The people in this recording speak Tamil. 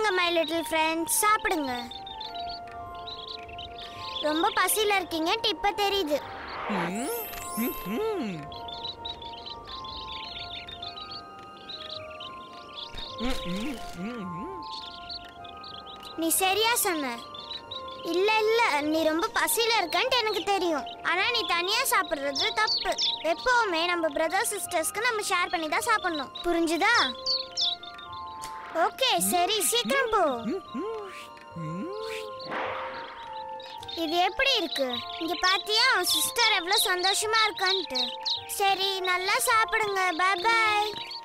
சாப்பிடுங்க மை லிட்டில் ஃப்ரெண்ட்ஸ் சாப்பிடுங்க ரொம்ப பசியில் இருக்கீங்க இப்ப தெரியுது நீ சரியா சொன்ன இல்ல இல்ல நீ ரொம்ப பசியில இருக்கன்ட்டு எனக்கு தெரியும் ஆனா நீ தனியா சாப்பிடுறது தப்பு எப்பவுமே நம்ம பிரதர் சிஸ்டர்ஸ்க்கு நம்ம ஷேர் பண்ணி தான் சாப்பிடணும் புரிஞ்சுதா ஓகே சரி சீக்கிரம் போ இது எப்படி இருக்கு இங்க பாத்தியா சிஸ்டர் எவ்வளவு சந்தோஷமா இருக்கான்ட்டு சரி நல்லா சாப்பிடுங்க பை பாய்